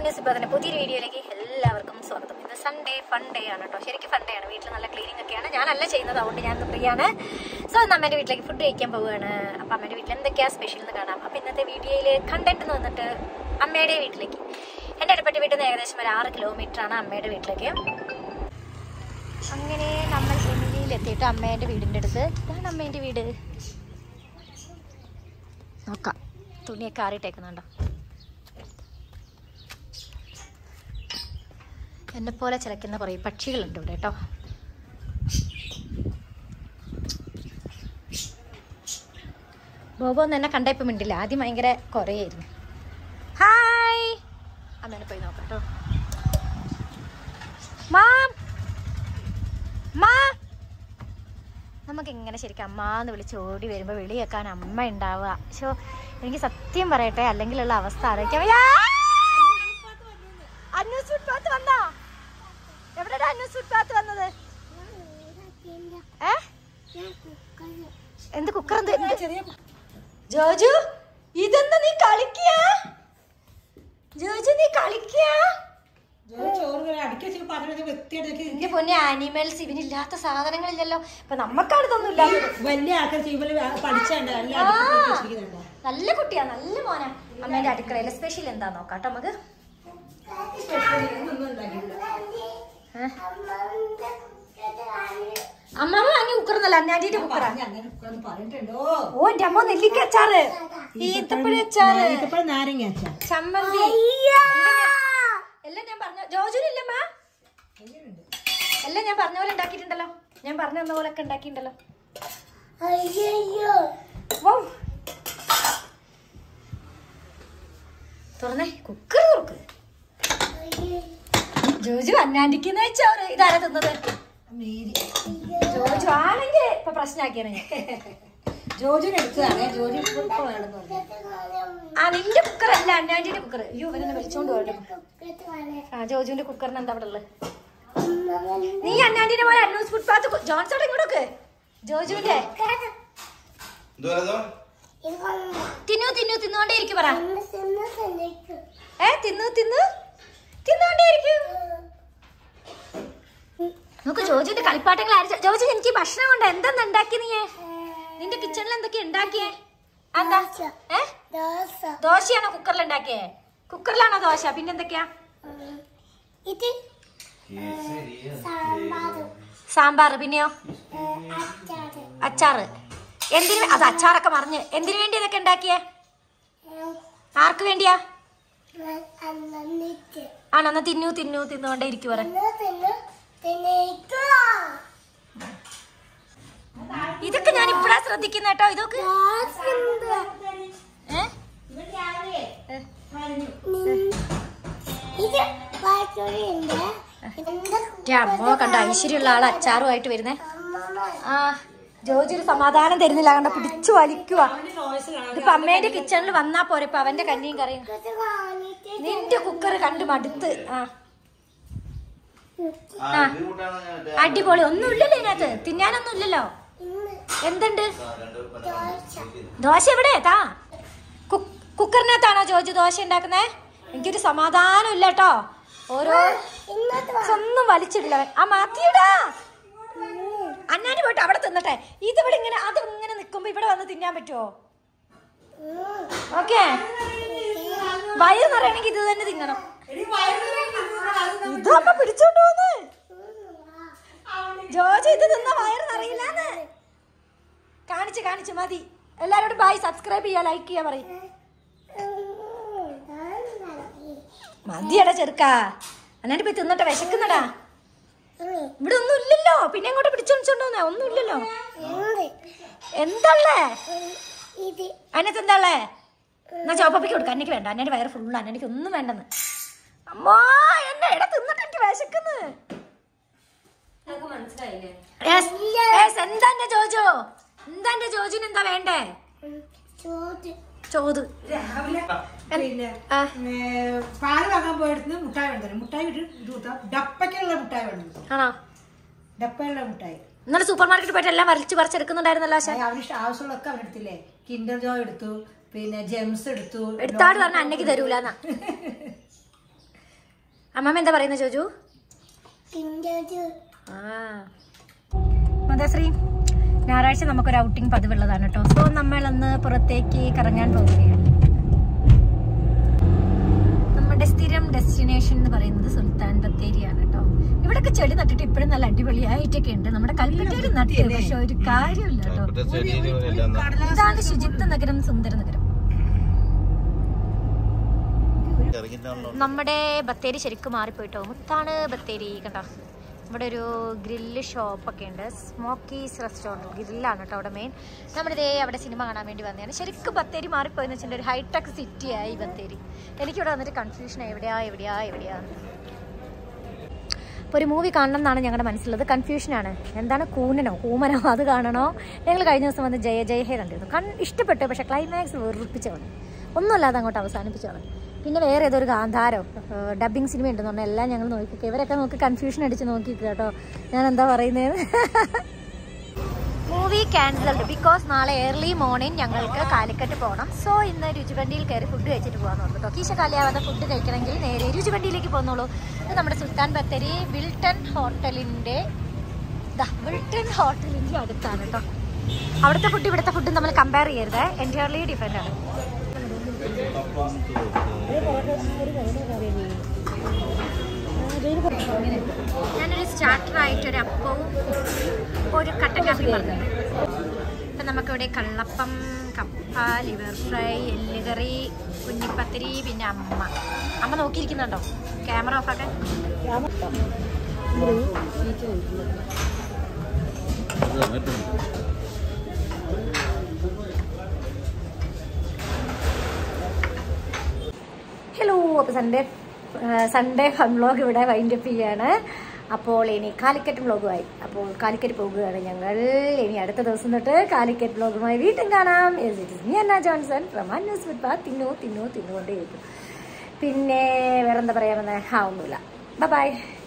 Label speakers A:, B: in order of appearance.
A: News ഇപ്പോൾ തന്നെ പുതിയൊരു വീഡിയോയിലേക്ക് എല്ലാവർക്കും സ്വാഗതം ഇന്ന് സൺഡേ ഫൺ ഡേ ആണ് കേട്ടോ ശരിക്കും ഫൺ ഡേ ആണ് വീട്ടിൽ നല്ല ക്ലീനിങ് ഒക്കെയാണ് ഞാനല്ല ചെയ്യുന്നത് അതുകൊണ്ട് ഞാൻ ഫ്രീ ആണ് സോ ഇന്ന് അമ്മേൻ്റെ വീട്ടിലേക്ക് ഫുഡ് കഴിക്കാൻ പോവുകയാണ് അപ്പം അമ്മേൻ്റെ വീട്ടിൽ എന്തൊക്കെയാ സ്പെഷ്യൽ എന്ന് കാണാം അപ്പം ഇന്നത്തെ വീഡിയോയിൽ കണ്ടന്റ് എന്ന് വന്നിട്ട് അമ്മയുടെ വീട്ടിലേക്ക് എൻ്റെ അടുപ്പറ്റ വീട്ടിൽ നിന്ന് ഏകദേശം ഒരു ആറ് കിലോമീറ്റർ ആണ് അമ്മയുടെ വീട്ടിലേക്ക് അങ്ങനെ നമ്മൾ എമിലിയിൽ എത്തിയിട്ട് അമ്മേൻ്റെ വീടിൻ്റെ അടുത്ത് ഇതാണ് അമ്മേൻ്റെ വീട് നോക്കാം തുണിയൊക്കെ ആറിയിട്ടേക്കുന്നുണ്ടോ എന്നെ പോലെ ചിലക്കുന്ന കുറേ പക്ഷികളുണ്ട് ഇവിടെ കേട്ടോ ബോബോ ഒന്ന് എന്നെ കണ്ട ഇപ്പം മിണ്ടില്ല ആദ്യം ഭയങ്കര കുറയായിരുന്നു ഹായ് അമ്മേനെ പോയി നോക്കാം കേട്ടോ മാം മാ നമുക്ക് ഇങ്ങനെ ശരിക്കും അമ്മ എന്ന് വിളിച്ച് ഓടി വരുമ്പോൾ വിളി കേൾക്കാൻ അമ്മ ഉണ്ടാവുക പക്ഷോ എനിക്ക് സത്യം പറയട്ടെ അല്ലെങ്കിലുള്ള അവസ്ഥ ആലോചിക്കാൻ വയ്യ. അന്നൂസ് ഫുട്പാത്ത് വന്നോ എവിടെയാണ് അന്നൂസ് ഫുട്പാത്ത് വന്നത് ഏ എന്ത് കുക്കർ എന്ത് എന്ത്? ജോജു ഇതെന്താ നീ കളിക്കുക ജോജു നീ കളിക്കുക എന്റെ പൊന്നെ ആനിമൽസ് ഇവനില്ലാത്ത സാധനങ്ങളില്ലല്ലോ ഇപ്പൊ നമ്മക്കാണ് ഇതൊന്നും ഇല്ലാത്തത്
B: വലിയ ആൾക്കാർ ചെയ്യുമ്പോൾ പഠിച്ചുണ്ട്
A: ആ, നല്ല കുട്ടിയാ നല്ല മോനാ അമ്മേന്റെ അടുക്കളയിലെ സ്പെഷ്യൽ എന്താ നോക്കാം കേട്ടോ നമുക്ക് ഏ? അമ്മാമ്മ വാങ്ങി കുക്കറൊന്നല്ല അന്നാൻ്റെ കുക്കറാ
B: പറഞ്ഞിട്ടുണ്ടോ
A: ഓ എന്റെ അമ്മ നെല്ലിക്ക അച്ചാറ് ഈത്തപ്പഴ അച്ചാറ്
B: ഇപ്പോഴും നാരങ്ങ അച്ഛാ
A: ചമ്മന്തി എല്ലാം ഞാൻ പറഞ്ഞ ജോജുനില്ലമ്മ എല്ലാം ഞാൻ പറഞ്ഞ പോലെ ഉണ്ടാക്കിയിട്ടുണ്ടല്ലോ ഞാൻ പറഞ്ഞു തന്ന പോലെ ഒക്കെ ഉണ്ടാക്കിയിട്ടുണ്ടല്ലോ വൗ. തുറന്നേ കുക്കർ തുറക്ക് ജോജു അന്നാണ്ടിക്കുന്ന ചോറ് ഇതാരാ തിന്നത് ജോജു ആണെങ്കിൽ ഇപ്പൊ പ്രശ്നമാക്കിയാണ് ഞാൻ
B: ജോജുന് എടുത്തതാണ് ജോജു ഇപ്പൊ വേണമെന്ന് പറഞ്ഞു
A: ആ നിന്റെ കുക്കർ അല്ല അന്നാണ്ടിന്റെ കുക്കർ അയ്യോ ഇവനെ വിളിച്ചോണ്ട് പോകട്ടെ ആ ജോജുവിന്റെ കുക്കറിന് എന്താ അവിടെ ഉള്ളത് നീ അന്നാണ്ടിന്റെ പോലെ അന്നൂസ് ഫുട്പാത്ത് ജോൺസോടെ ഇങ്ങോട്ടൊക്കെ ജോജുവിന്റെ
C: എന്തുവാ
A: തിന്നു തിന്നു തിന്നുകൊണ്ടേ ഇരിക്കും പറ ഏ തിന്നു തിന്നു തിന്നുകൊണ്ടേ ഇരിക്കും നോക്ക് ജോജുവിന്റെ കളിപ്പാട്ടങ്ങൾ ആര് ജോജു എനിക്ക് ഭക്ഷണം കൊണ്ട് എന്തെന്ന് ഉണ്ടാക്കി നീ നിന്റെ കിച്ചണിൽ എന്തൊക്കെയാ ഉണ്ടാക്കിയേ എന്താ ഏ ദോശയാണോ കുക്കറിൽ ഉണ്ടാക്കിയേ കുക്കറിലാണോ ദോശ പിന്നെന്തൊക്കെയാ സാമ്പാർ പിന്നെയോ അച്ചാറ് എന്തിനു അത് അച്ചാറൊക്കെ മറിഞ്ഞ് എന്തിനു വേണ്ടി ഇതൊക്കെ ഉണ്ടാക്കിയേ ആർക്ക് വേണ്ടിയാ ആണോ എന്നാ തിന്നു തിന്നു തിന്നുകൊണ്ടേ ഇരിക്കു പറ ഇതൊക്കെ ഞാൻ ഇപ്പഴാ ശ്രദ്ധിക്കുന്ന കേട്ടോ ഇതൊക്കെ ഏ? ഏ? എൻ്റെ അമ്മോ കണ്ട ഐശ്വര്യമുള്ള ആൾ അച്ചാറുമായിട്ട് വരുന്നേ ആ ജോജി ഒരു സമാധാനം തരുന്നില്ല കണ്ട പിടിച്ചു വലിക്കുക ഇപ്പൊ അമ്മേന്റെ കിച്ചണിൽ വന്നാ പോരെ ഇപ്പൊ അവന്റെ കഞ്ഞിയും കറിയും നിന്റെ കുക്കർ കണ്ട് മടുത്ത് ആ
C: ആ ഇത് കൂട്ടാണ് ഞാൻ മറ്റേ
A: അടിപൊളി ഒന്നും ഇല്ലല്ലോ ഇതിനകത്ത് തിന്നാനൊന്നും ഇല്ലല്ലോ എന്തുണ്ട്
C: രണ്ട് പല-
A: ദോശ എവിടെ താ കു- കുക്കറിനകത്താണോ ജോജു ദോശ ഉണ്ടാക്കുന്നേ എനിക്കൊരു സമാധാനം ഇല്ല കേട്ടോ ഓരോ ഒന്നും വലിച്ചിടില്ല അവൻ. ആ മാറ്റിയിടാ അന്നാന് പോയിട്ട് അവിടെ തിന്നട്ടെ ഇതിവിടെ ഇങ്ങനെ അത് ഇങ്ങനെ നിക്കുമ്പോ ഇവിടെ വന്ന് തിന്നാൻ പറ്റുമോ ഓക്കെ വയറ് നിറയണമെങ്കിൽ ഇത് തന്നെ തിന്നണം ഇത് അമ്മ പിടിച്ചോണ്ട് പോന്ന് ജോജു ഇത് തിന്ന വയറ് നിറയില്ലാന്ന് കാണിച്ച് കാണിച്ച് മതി എല്ലാരോടും ബായ് സബ്സ്ക്രൈബ് ചെയ്യാ ലൈക്ക് ചെയ്യാ പറയും മതിയടാ ചെറുക്കാ എന്നിട്ട് പോയി തിന്നട്ടെ വിശക്കുന്നടാ ഇവിടെ ഒന്നും ഇല്ലല്ലോ പിന്നെ എങ്ങോട്ട് പിടിച്ചോണ്ടിച്ചോണ്ട് വന്നേ ഒന്നും ഇല്ലല്ലോ എന്തള്ളേ അതിനകത്ത് എന്താള്ളേ എന്നാ ചോപ്പപ്പിക്ക് കൊടുക്കാം എനിക്ക് വേണ്ട അന്നെ വയറ് ഫുള്ളാണ് എനിക്ക് ഒന്നും വേണ്ടെന്ന് അമ്മോ എന്നെ ഇട തിന്നിട്ട് എനിക്ക് വിശക്കുന്നു Yes, yes, എന്താ എന്റെ ജോജോ എന്താ എന്റെ ജോജുന് എന്താ വേണ്ടേ ചോത്
B: പിന്നെ
A: ആ.
B: ഏ, പാല് വാങ്ങാൻ പോയെടുത്ത് മുട്ടായി വേണ്ടത് മുട്ടായി ഇട്ട് ഇത് കൊടുത്താ ഡപ്പയ്ക്കുള്ള മുട്ടായി വേണ്ടത്
A: ആണോ
B: ഡപ്പയുള്ള മുട്ടായി
A: ഇന്നലെ സൂപ്പർ മാർക്കറ്റിൽ പോയിട്ട് എല്ലാം വരച്ച് പറിച്ചെടുക്കുന്നുണ്ടായിരുന്നല്ലോ ആശ
B: അവന് ഇഷ്ട- ആവശ്യമുള്ളതൊക്കെ അവനെടുത്തില്ലേ കിൻഡർ ജോ എടുത്തു പിന്നെ ജെംസ് എടുത്തു
A: എടുത്താട് പറഞ്ഞ അന്നയ്ക്ക് തരൂലെന്നാ അമ്മമ്മ എന്താ പറയുന്നത് ചോജു ആ മതശ്രീ ഞായറാഴ്ച നമുക്കൊരു ഔട്ടിംഗ് പതിവുള്ളതാണ് കേട്ടോ സോ നമ്മളന്ന് പുറത്തേക്ക് കറങ്ങാൻ പോവുകയാണ് നമ്മുടെ സ്ഥിരം ഡെസ്റ്റിനേഷൻ എന്ന് പറയുന്നത് സുൽത്താൻ ബത്തേരിയാണ് കേട്ടോ ഇവിടൊക്കെ ചെടി നട്ടിട്ട് ഇപ്പോഴും നല്ല അടിപൊളിയായിട്ടൊക്കെ ഉണ്ട് നമ്മുടെ കൽപ്പറ്റയിൽ നട്ട് പക്ഷെ ഒരു കാര്യമില്ല കേട്ടോ
C: മറ്റേ ചെടിയിൽ എല്ലാം ന-
A: ഇതാണ് ശുചിത്വ നഗരം സുന്ദര നഗരം
C: ഇറങ്ങിയിട്ടാണല്ലോ
A: നമ്മുടെ ബത്തേരി ശരിക്കും മാറിപ്പോയിട്ടോ മുത്താണ് ബത്തേരി കണ്ടോ ഇവിടെ ഒരു ഗ്രില്ല് ഷോപ്പൊക്കെ ഉണ്ട് സ്മോക്കീസ് റെസ്റ്റോറൻറ്റ് ഗ്രില്ലാണ് കേട്ടോ അവിടെ മെയിൻ നമ്മളിതേ അവിടെ സിനിമ കാണാൻ വേണ്ടി വന്നതാണ് ശരിക്കും ബത്തേരി മാറിപ്പോയെന്ന് വെച്ചിട്ടുണ്ടെങ്കിൽ ഒരു ഹൈടെക് സിറ്റി ആയി ബത്തേരി എനിക്കിവിടെ വന്നിട്ട് കൺഫ്യൂഷൻ എവിടെയാ എവിടെയാ എവിടെയാ അപ്പോൾ ഒരു മൂവി കാണണം എന്നാണ് ഞങ്ങളുടെ മനസ്സിലുള്ളത് കൺഫ്യൂഷനാണ് എന്താണ് കൂനനോ കൂമനോ അത് കാണണോ ഞങ്ങൾ കഴിഞ്ഞ ദിവസം വന്ന് ജയ ജയ ഹേ കണ്ടിരുന്നു കൺ ഇഷ്ടപ്പെട്ടു പക്ഷേ ക്ലൈമാക്സ് വെറുപ്പിച്ചവണ് ഒന്നുമല്ലാതെ അങ്ങോട്ട് അവസാനിപ്പിച്ചവണ് പിന്നെ വേറെ ഏതൊരു ഗാന്ധാരോ ഡബിങ് സിനിമ ഉണ്ടെന്ന് പറഞ്ഞാൽ എല്ലാം ഞങ്ങൾ നോക്കിക്കുക ഇവരൊക്കെ നോക്കി കൺഫ്യൂഷൻ അടിച്ച് നോക്കിക്കുക കേട്ടോ ഞാൻ എന്താ പറയുന്നത് മൂവി ക്യാൻസൽഡ് ബിക്കോസ് നാളെ ഏർലി മോർണിംഗ് ഞങ്ങൾക്ക് കാലിക്കറ്റ് പോകണം സോ ഇന്ന് രുചിവണ്ടിയിൽ കയറി ഫുഡ് കഴിച്ചിട്ട് പോകാൻ കേട്ടോ കീശ കാലിയാവാതെ ഫുഡ് കഴിക്കണമെങ്കിൽ നേരെ രുചിവണ്ടിയിലേക്ക് പോകുന്നുള്ളൂ ഇത് നമ്മുടെ സുൽത്താൻ ബത്തേരി വിൽട്ടൺ ഹോട്ടലിൻ്റെ ദാ വിൽട്ടൺ ഹോട്ടലിൻ്റെ അടുത്താണ് കേട്ടോ അവിടുത്തെ ഫുഡ് ഇവിടുത്തെ ഫുഡ് നമ്മൾ കമ്പയർ ചെയ്യരുത് എൻറ്റയർലി ഡിഫറെൻ്റ് ആണ് ഞാനൊരു സ്റ്റാർട്ടറായിട്ട് ഒരു അപ്പവും ഒരു കട്ടൻ കാപ്പി പറഞ്ഞു ഇപ്പം നമുക്കിവിടെ കള്ളപ്പം കപ്പ ലിവർ ഫ്രൈ എല്ലുകറി കുഞ്ഞിപ്പത്തിരി പിന്നെ അമ്മ അമ്മ നോക്കിയിരിക്കുന്നുണ്ടോ ക്യാമറ ഓഫാക്കാൻ ഹലോ അപ്പോൾ സൺഡേ സൺഡേ ഫൺ വ്ളോഗ് ഇവിടെ വൈൻഡ് അപ്പ് ചെയ്യാണ് അപ്പോൾ ഇനി കാലിക്കറ്റ് വ്ളോഗുമായി അപ്പോൾ കാലിക്കറ്റ് പോകുകയാണ് ഞങ്ങൾ ഇനി അടുത്ത ദിവസം തൊട്ട് കാലിക്കറ്റ് വ്ളോഗുമായി വീണ്ടും കാണാം Anna Johnson from news with ബാ തിന്നു തിന്നു തിന്നുകൊണ്ടേയിരിക്കും പിന്നെ വേറെന്താ പറയാമെന്ന് ആ ഒന്നുമില്ല ബൈ